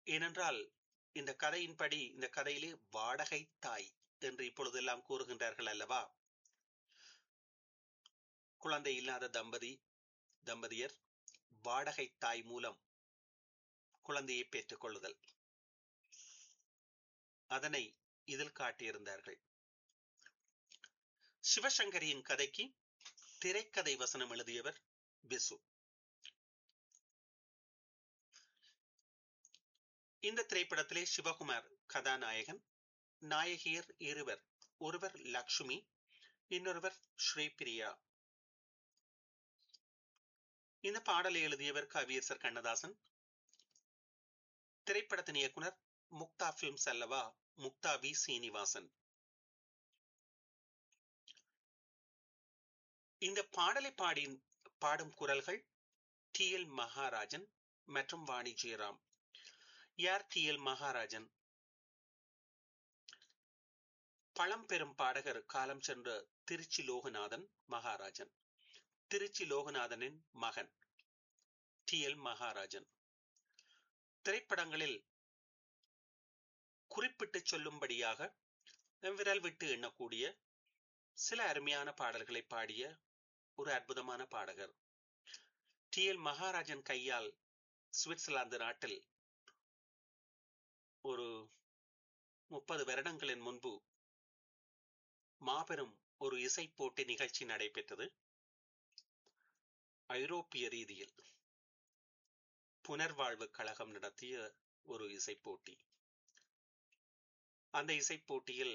ஏனென்றால் இந்த கதையின்படி இந்த கதையிலே வாடகை தாய் என்று இப்பொழுதெல்லாம் கூறுகின்றார்கள் அல்லவா குழந்தை இல்லாத தம்பதி தம்பதியர் வாடகை தாய் மூலம் குழந்தையை பெற்றுக் கொள்ளுதல் அதனை இதில் காட்டியிருந்தார்கள் சிவசங்கரியின் கதைக்கு திரைக்கதை வசனம் எழுதியவர் பிசு இந்த திரைப்படத்திலே சிவகுமார் கதாநாயகன் நாயகியர் இருவர் ஒருவர் லக்ஷ்மி இன்னொருவர் ஸ்ரீபிரியா இந்த பாடலை எழுதியவர் கவியரசர் கண்ணதாசன் திரைப்படத்தின் இயக்குனர் முக்தா பிலிம்ஸ் அல்லவா முக்தா வி சீனிவாசன் இந்த பாடலை பாடி பாடும் குரல்கள் டி எல் மகாராஜன் மற்றும் வாணி ஜெயராம் யார் டி எல் மகாராஜன் பழம்பெரும் பாடகர் காலம் சென்ற திருச்சி லோகநாதன் மகாராஜன் திருச்சி லோகநாதனின் மகன் டி எல் மகாராஜன் திரைப்படங்களில் குறிப்பிட்டு சொல்லும்படியாக விரல் விட்டு எண்ணக்கூடிய சில அருமையான பாடல்களை பாடிய ஒரு அற்புதமான பாடகர் டி எல் மகாராஜன் கையால் சுவிட்சர்லாந்து நாட்டில் ஒரு முப்பது வருடங்களின் முன்பு மாபெரும் ஒரு இசை போட்டி நிகழ்ச்சி நடைபெற்றது ஐரோப்பிய ரீதியில் புனர்வாழ்வு கழகம் நடத்திய ஒரு இசை போட்டி அந்த இசை போட்டியில்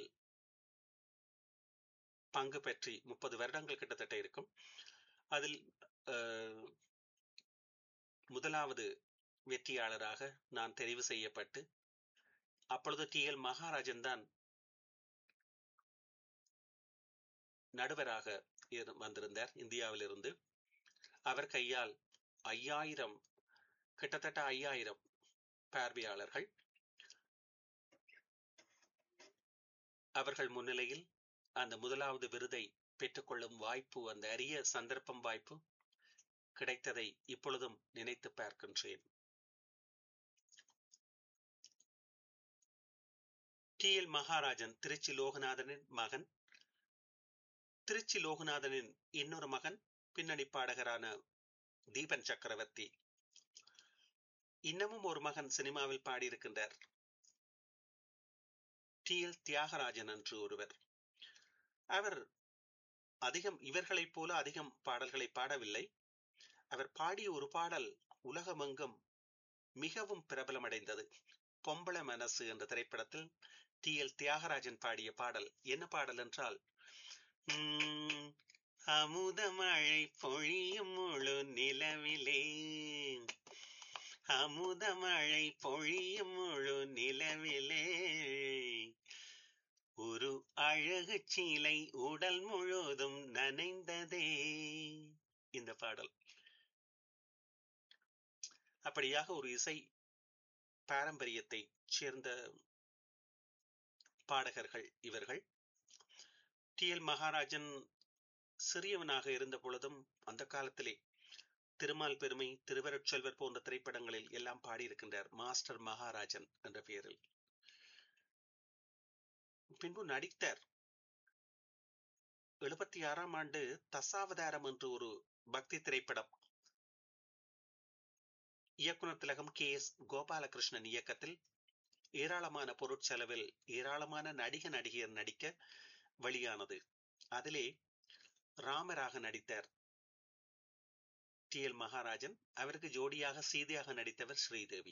பங்கு பெற்றி முப்பது வருடங்கள் கிட்டத்தட்ட இருக்கும் அதில் முதலாவது வெற்றியாளராக நான் தெரிவு செய்யப்பட்டு அப்பொழுது டி எல் மகாராஜன் தான் நடுவராக வந்திருந்தார் இந்தியாவிலிருந்து அவர் கையால் ஐயாயிரம் கிட்டத்தட்ட ஐயாயிரம் பார்வையாளர்கள் அவர்கள் முன்னிலையில் அந்த முதலாவது விருதை பெற்றுக்கொள்ளும் வாய்ப்பு அந்த அரிய சந்தர்ப்பம் வாய்ப்பு கிடைத்ததை இப்பொழுதும் நினைத்து பார்க்கின்றேன் டி எல் மகாராஜன் திருச்சி லோகநாதனின் மகன் திருச்சி லோகநாதனின் இன்னொரு மகன் பின்னணி பாடகரான தீபன் சக்கரவர்த்தி இன்னமும் ஒரு மகன் சினிமாவில் பாடியிருக்கின்றார் டி எல் தியாகராஜன் என்று ஒருவர் அவர் அதிகம் இவர்களைப் போல அதிகம் பாடல்களை பாடவில்லை அவர் பாடிய ஒரு பாடல் உலகமெங்கும் மிகவும் பிரபலமடைந்தது பொம்பள மனசு என்ற திரைப்படத்தில் டி எல் தியாகராஜன் பாடிய பாடல் என்ன பாடல் என்றால் அமுதமழை பொழியும் முழு நிலவிலே அமுதமழை பொழியும் முழு நிலவிலே ஒரு அழகு சீலை உடல் முழுவதும் நனைந்ததே இந்த பாடல் அப்படியாக ஒரு இசை பாரம்பரியத்தை சேர்ந்த பாடகர்கள் இவர்கள் டி எல் மகாராஜன் சிறியவனாக இருந்த பொழுதும் அந்த காலத்திலே திருமால் பெருமை திருவருட்செல்வர் போன்ற திரைப்படங்களில் எல்லாம் பாடியிருக்கின்றார் மாஸ்டர் மகாராஜன் என்ற பெயரில் பின்பு நடித்தார் எழுபத்தி ஆறாம் ஆண்டு தசாவதாரம் என்று ஒரு பக்தி திரைப்படம் இயக்குனர் திலகம் கே எஸ் கோபாலகிருஷ்ணன் இயக்கத்தில் ஏராளமான பொருட்செலவில் ஏராளமான நடிக நடிகையர் நடிக்க வெளியானது அதிலே ராமராக நடித்தார் டி எல் மகாராஜன் அவருக்கு ஜோடியாக சீதையாக நடித்தவர் ஸ்ரீதேவி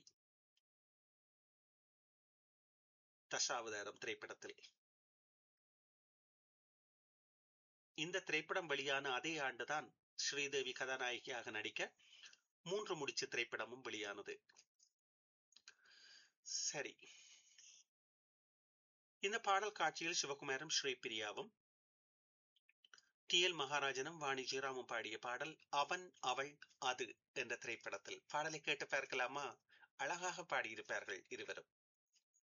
தசாவதாரம் திரைப்படத்தில் இந்த திரைப்படம் வெளியான அதே ஆண்டுதான் ஸ்ரீதேவி கதாநாயகியாக நடிக்க மூன்று முடிச்சு திரைப்படமும் வெளியானது சரி இந்த பாடல் காட்சியில் சிவகுமாரும் ஸ்ரீபிரியாவும் டி எல் மகாராஜனும் வாணி ஜெயராமும் பாடிய பாடல் அவன் அவள் அது என்ற திரைப்படத்தில் பாடலை கேட்டு பார்க்கலாமா அழகாக பாடியிருப்பார்கள் இருவரும்